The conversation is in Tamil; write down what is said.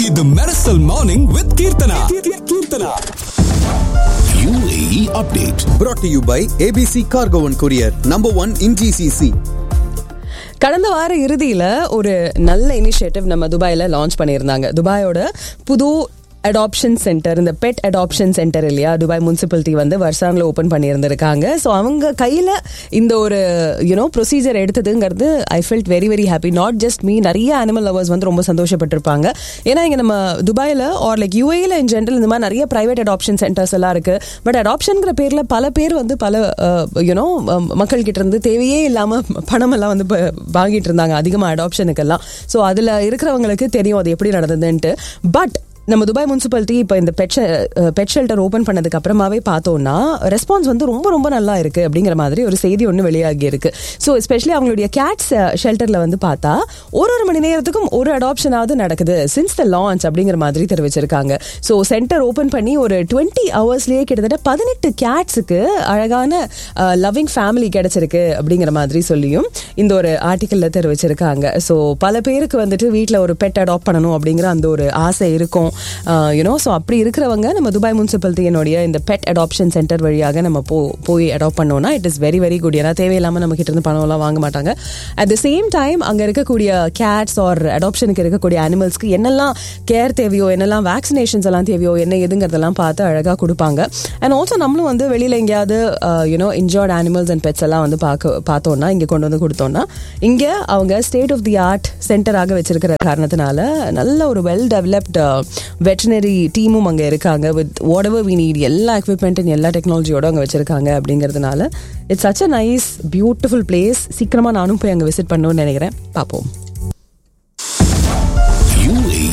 இது Mersal morning with Keerthana Keerthana UAE update. brought to you by ABC Cargo and Courier, number one in GCC. கடந்த வார இறுதியில ஒரு நல்ல இனிஷியேட்டிவ் நம்ம துபாயில லான்ச் பண்ணியிருந்தாங்க துபாயோட புது அடாப்ஷன் சென்டர் இந்த பெட் அடாப்ஷன் சென்டர் இல்லையா துபாய் முனிசிபாலிட்டி வந்து வருஷாங்கில் ஓப்பன் பண்ணியிருந்திருக்காங்க ஸோ அவங்க கையில் இந்த ஒரு யூனோ ப்ரொசீஜர் எடுத்ததுங்கிறது I felt very very happy not just me நிறைய அனிமல் லவர்ஸ் வந்து ரொம்ப சந்தோஷப்பட்டிருப்பாங்க ஏன்னா இங்கே நம்ம துபாயில் ஆர் லைக் யூஏயில் இன் ஜென்ரல் இந்த மாதிரி நிறைய ப்ரைவேட் அடாப்ஷன் சென்டர்ஸ் எல்லாம் இருக்கு பட் அடாப்ஷன்ங்கிற பேரில் பல பேர் வந்து பல யூனோ மக்கள் கிட்ட இருந்து தேவையே இல்லாமல் பணம் எல்லாம் வந்து ப- வாங்கிட்டு இருந்தாங்க அதிகமாக அடாப்ஷனுக்கெல்லாம் ஸோ அதில் இருக்கிறவங்களுக்கு தெரியும் அது எப்படி நடந்ததுன்ட்டு பட் நம்ம துபாய் முனிசிபாலிட்டி இப்போ இந்த பெட் பெட் ஷெல்டர் ஓப்பன் பண்ணதுக்கு அப்புறமாவே பார்த்தோம்னா ரெஸ்பான்ஸ் வந்து ரொம்ப ரொம்ப நல்லா இருக்கு அப்படிங்கிற மாதிரி ஒரு செய்தி ஒன்று வெளியாகி இருக்கு ஸோ எஸ்பெஷலி அவங்களுடைய கேட்ஸ் ஷெல்டர்ல வந்து பார்த்தா ஒரு ஒரு மணி நேரத்துக்கும் ஒரு அடாப்ஷனாவது நடக்குது சின்ஸ் த லான்ச் அப்படிங்கிற மாதிரி தெரிவிச்சிருக்காங்க ஸோ சென்டர் ஓப்பன் பண்ணி ஒரு டுவெண்ட்டி ஹவர்ஸ்லேயே கிட்டத்தட்ட பதினெட்டு கேட்ஸுக்கு அழகான லவ்விங் ஃபேமிலி கிடைச்சிருக்கு அப்படிங்கிற மாதிரி சொல்லியும் இந்த ஒரு ஆர்டிக்கல்ல தெரிவிச்சிருக்காங்க ஸோ பல பேருக்கு வந்துட்டு வீட்டில் ஒரு பெட் அடாப்ட் பண்ணணும் அப்படிங்கிற அந்த ஒரு ஆசை இருக்கும் யூனோ ஸோ அப்படி இருக்கிறவங்க நம்ம துபாய் முனிசிபாலிட்டியினுடைய இந்த பெட் அடாப்ஷன் சென்டர் வழியாக நம்ம போ போய் அடாப்ட் பண்ணோம்னா it is very very good ஏன்னா தேவையில்லாமல் நம்ம கிட்ட இருந்து பணம்லாம் வாங்க மாட்டாங்க அட் த சேம் டைம் அங்கே இருக்கக்கூடிய கேட்ஸ் ஆர் அடாப்ஷனுக்கு இருக்கக்கூடிய அனிமல்ஸ்க்கு என்னெல்லாம் கேர் தேவையோ என்னெல்லாம் வேக்சினேஷன்ஸ் எல்லாம் தேவையோ என்ன எதுங்கிறதெல்லாம் பார்த்து அழகாக கொடுப்பாங்க அண்ட் ஆல்சோ நம்மளும் வந்து வெளியில் எங்கேயாவது you know injured animals and pets எல்லாம் வந்து பார்க்க பார்த்தோம்னா இங்கே கொண்டு வந்து கொடுத்தோம்னா இங்கே அவங்க ஸ்டேட் ஆஃப் தி ஆர்ட் சென்டராக வச்சிருக்கிற காரணத்தினால நல்ல ஒரு வெல் டெவலப்ட் வெட்டினரி டீமும் அங்கே இருக்காங்க with whatever we need எல்லா எக்யூப்மெண்ட் எல்லா டெக்னாலஜியோட அங்கே வச்சிருக்காங்க அப்படிங்கிறதுனால it's such a nice beautiful place சீக்கிரமாக நானும் போய் அங்கே விசிட் பண்ணணும்னு நினைக்கிறேன் பார்ப்போம்